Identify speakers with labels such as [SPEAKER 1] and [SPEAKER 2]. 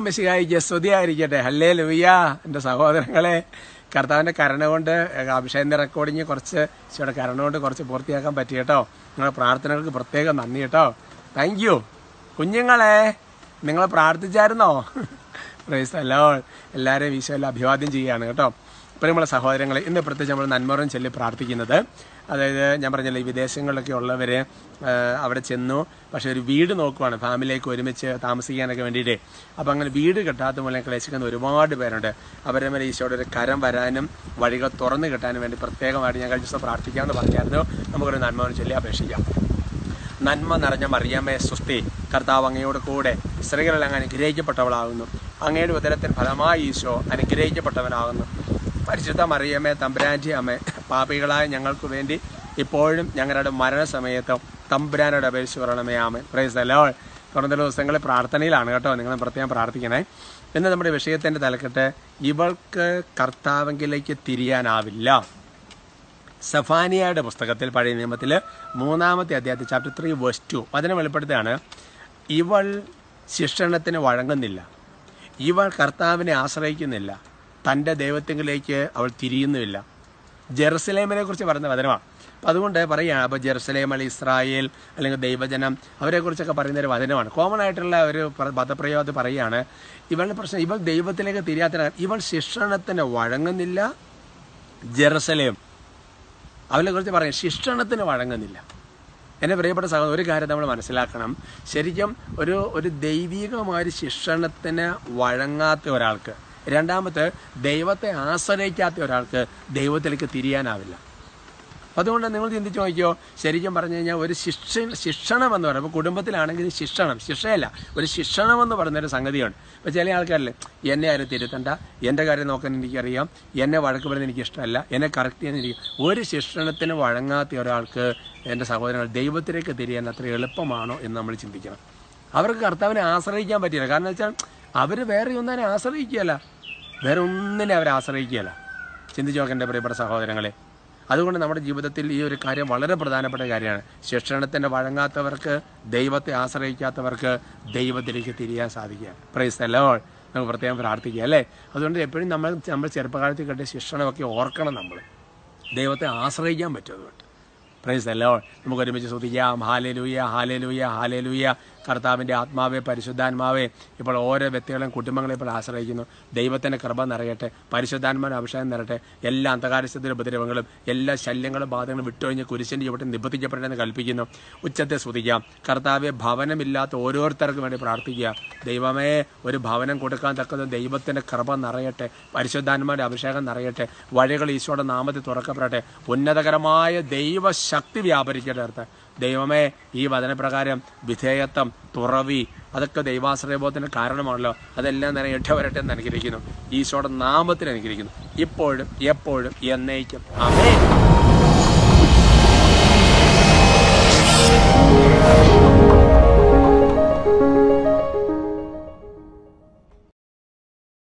[SPEAKER 1] മെസ്സിഹായിക്ക് സ്തുതിയായിരിക്കട്ടെ ഹല്ലേ ലൂയ എൻ്റെ സഹോദരങ്ങളെ കർത്താവിൻ്റെ കരുണ കൊണ്ട് അഭിഷേകൻ്റെ റെക്കോർഡിങ് കുറച്ച് ഈശോയുടെ കരുണ കൊണ്ട് കുറച്ച് പൂർത്തിയാക്കാൻ പറ്റി കേട്ടോ നിങ്ങളുടെ പ്രാർത്ഥനകൾക്ക് പ്രത്യേകം നന്ദി കേട്ടോ താങ്ക് യു കുഞ്ഞുങ്ങളെ നിങ്ങൾ പ്രാർത്ഥിച്ചായിരുന്നോ പ്രൈസ് അല്ലോ എല്ലാവരെയും ഈശോയിൽ അഭിവാദ്യം ചെയ്യുകയാണ് കേട്ടോ ഇപ്പോൾ നമ്മളെ സഹോദരങ്ങളെ ഇന്ന് പ്രത്യേകിച്ച് നമ്മൾ നന്മറും ചൊല്ലി പ്രാർത്ഥിക്കുന്നത് അതായത് ഞാൻ പറഞ്ഞല്ലോ ഈ വിദേശങ്ങളിലൊക്കെ ഉള്ളവർ അവിടെ ചെന്നു പക്ഷെ ഒരു വീട് നോക്കുവാണ് ഫാമിലിയൊക്കെ ഒരുമിച്ച് താമസിക്കാനൊക്കെ വേണ്ടിയിട്ട് അപ്പം അങ്ങനെ വീട് കിട്ടാത്ത മൂലം ക്ലേശിക്കുന്ന ഒരുപാട് പേരുണ്ട് അവരെ മേലെ ഈശോയുടെ ഒരു കരം വരാനും വഴികൾ തുറന്നു കിട്ടാനും വേണ്ടി പ്രത്യേകമായിട്ട് ഞാൻ കഴിഞ്ഞ ദിവസം പ്രാർത്ഥിക്കാമെന്ന് പറഞ്ഞായിരുന്നു നമുക്കൊരു നന്മറും ചൊല്ലി അപേക്ഷിക്കാം നന്മ നിറഞ്ഞ മറിയാമ്മയെ സുസ്തി കർത്താവ് അങ്ങയോട് കൂടെ സ്ത്രീകളിൽ അങ്ങ് അനുഗ്രഹിക്കപ്പെട്ടവളാകുന്നു അങ്ങയുടെ ഉദരത്തിന് ഫലമായി ഈശോ അനുഗ്രഹിക്കപ്പെട്ടവനാകുന്നു പരിശുദ്ധ മറിയമ്മേ തമ്പുരാൻ്റെ അമ്മ പാപികളായ ഞങ്ങൾക്ക് വേണ്ടി ഇപ്പോഴും ഞങ്ങളുടെ മരണസമയത്തും തമ്പുരാനോട് അപേക്ഷിച്ച് പറയണമേ ആമേ പ്രൈസ് അല്ലോ കുറഞ്ഞ ദിവസങ്ങളിൽ പ്രാർത്ഥനയിലാണ് കേട്ടോ നിങ്ങൾ പ്രത്യേകം പ്രാർത്ഥിക്കണേ ഇന്ന് നമ്മുടെ വിഷയത്തിൻ്റെ തലക്കെട്ട് ഇവൾക്ക് കർത്താവെങ്കിലേക്ക് തിരിയാനാവില്ല സഫാനിയയുടെ പുസ്തകത്തിൽ പഴയ നിയമത്തിൽ മൂന്നാമത്തെ അധ്യായത്തിൽ ചാപ്റ്റർ ത്രീ വേഴ്സ് ടു അതിനെ വെളിപ്പെടുത്തുകയാണ് ഇവൾ ശിക്ഷണത്തിന് വഴങ്ങുന്നില്ല ഇവൾ കർത്താവിനെ ആശ്രയിക്കുന്നില്ല തൻ്റെ ദൈവത്തിങ്കിലേക്ക് അവൾ തിരിയുന്നുമില്ല ജെറുസലേമിനെ കുറിച്ച് പറയുന്ന വചനമാണ് അപ്പം അതുകൊണ്ട് പറയുകയാണ് അപ്പോൾ ജെറുസലേം അല്ലെങ്കിൽ ഇസ്രായേൽ അല്ലെങ്കിൽ ദൈവജനം അവരെക്കുറിച്ചൊക്കെ പറയുന്ന ഒരു വചനമാണ് കോമൺ ആയിട്ടുള്ള ഒരു പ്ര- പദപ്രയോഗത്തിൽ പറയുകയാണ് ഇവളുടെ പ്രശ്നം ഇവൾ ദൈവത്തിലേക്ക് തിരിയാത്ത ഇവൾ ശിക്ഷണത്തിന് വഴങ്ങുന്നില്ല ജെറുസലേം അവനെ കുറിച്ച് പറയാം ശിക്ഷണത്തിന് വഴങ്ങുന്നില്ല എന്നെ പ്രിയപ്പെട്ട സഹോദരൻ ഒരു കാര്യം നമ്മൾ മനസ്സിലാക്കണം ശരിക്കും ഒരു ഒരു ദൈവികമായ ഒരു ശിക്ഷണത്തിന് വഴങ്ങാത്ത ഒരാൾക്ക് രണ്ടാമത്തെ ദൈവത്തെ ആശ്രയിക്കാത്ത ഒരാൾക്ക് ദൈവത്തിലേക്ക് തിരിയാനാവില്ല അതുകൊണ്ട് നിങ്ങൾ ചിന്തിച്ച് നോക്കിയോ ശരിക്കും പറഞ്ഞു കഴിഞ്ഞാൽ ഒരു ശിക്ഷ ശിക്ഷണം എന്ന് പറയുമ്പോൾ കുടുംബത്തിലാണെങ്കിൽ ശിക്ഷണം ശിക്ഷയല്ല ഒരു ശിക്ഷണം എന്ന് പറയുന്നൊരു സംഗതിയാണ് ഇപ്പോൾ ചില ആൾക്കാരില്ലേ എന്നെ ആരും തിരുത്തണ്ട എൻ്റെ കാര്യം നോക്കാൻ എനിക്കറിയാം എന്നെ വഴക്ക് പറയുന്നത് എനിക്ക് ഇഷ്ടമല്ല എന്നെ കറക്റ്റ് ചെയ്യാൻ എനിക്ക് ഒരു ശിക്ഷണത്തിന് വഴങ്ങാത്ത ഒരാൾക്ക് എൻ്റെ സഹോദരങ്ങൾ ദൈവത്തിലേക്ക് തിരിയാൻ അത്ര എളുപ്പമാണോ എന്ന് നമ്മൾ ചിന്തിക്കണം അവർക്ക് കർത്താവിനെ ആശ്രയിക്കാൻ പറ്റില്ല കാരണം വെച്ചാൽ അവർ വേറെ ഒന്നിനെ ആശ്രയിക്കുകയല്ല വേറെ ഒന്നിനെ അവരെ ആശ്രയിക്കുകയല്ല ചിന്തിച്ച് നോക്കേണ്ട പ്രിയപ്പെട്ട സഹോദരങ്ങളെ അതുകൊണ്ട് നമ്മുടെ ജീവിതത്തിൽ ഈ ഒരു കാര്യം വളരെ പ്രധാനപ്പെട്ട കാര്യമാണ് ശിക്ഷണത്തിന് വഴങ്ങാത്തവർക്ക് ദൈവത്തെ ആശ്രയിക്കാത്തവർക്ക് ദൈവത്തിലേക്ക് തിരിയാൻ സാധിക്കുക പ്രൈസ് അല്ലോ നമുക്ക് പ്രത്യേകം പ്രാർത്ഥിക്കുക അല്ലേ അതുകൊണ്ട് എപ്പോഴും നമ്മൾ നമ്മൾ ചെറുപ്പകാലത്തിൽ കിട്ടിയ ശിക്ഷണമൊക്കെ ഓർക്കണം നമ്മൾ ദൈവത്തെ ആശ്രയിക്കാൻ പറ്റും അതുകൊണ്ട് പ്രൈസ് അല്ലോ നമുക്ക് ഒരുമിച്ച് ശ്രദ്ധിക്കാം ഹാലേലൂയ ഹാലേലൂയ ഹാലേലൂയ കർത്താവിൻ്റെ ആത്മാവെ പരിശുദ്ധാത്മാവെ ഇപ്പോൾ ഓരോ വ്യക്തികളെയും കുടുംബങ്ങളെ ഇപ്പോൾ ആശ്രയിക്കുന്നു ദൈവത്തിൻ്റെ കൃപ നിറയട്ടെ പരിശുദ്ധാത്മാവിന് അഭിഷേകം നിറയട്ടെ എല്ലാ അന്ധകാരസ്ഥത്തിൻ്റെ ഉപദ്രവങ്ങളും എല്ലാ ശല്യങ്ങളും ബാധകളും വിട്ടൊഴിഞ്ഞ് കുരിശിൻ്റെ ഇവിടെ നിബന്ധിക്കപ്പെട്ടെന്ന് കൽപ്പിക്കുന്നു ഉച്ചത്തെ സ്തുതിക്കാം കർത്താവെ ഭവനമില്ലാത്ത ഓരോരുത്തർക്കും വേണ്ടി പ്രാർത്ഥിക്കുക ദൈവമേ ഒരു ഭവനം കൊടുക്കാൻ തക്കത് ദൈവത്തിൻ്റെ കൃപ നിറയട്ടെ പരിശുദ്ധാത്മാവിൻ്റെ അഭിഷേകം നിറയട്ടെ വഴികൾ ഈശോയുടെ നാമത്തിൽ തുറക്കപ്പെടട്ടെ ഉന്നതകരമായ ദൈവശക്തി വ്യാപരിക്കട്ടെ അടുത്ത് ദൈവമേ ഈ വചനപ്രകാരം വിധേയത്വം തുറവി അതൊക്കെ ദൈവാശ്രയബോധത്തിന് കാരണമാണല്ലോ അതെല്ലാം തന്നെ ഇടവരട്ടെ എന്ന് അനുഗ്രഹിക്കുന്നു ഈശോയുടെ നാമത്തിൽ അനുഗ്രഹിക്കുന്നു ഇപ്പോഴും എപ്പോഴും എന്നേക്കും അമേ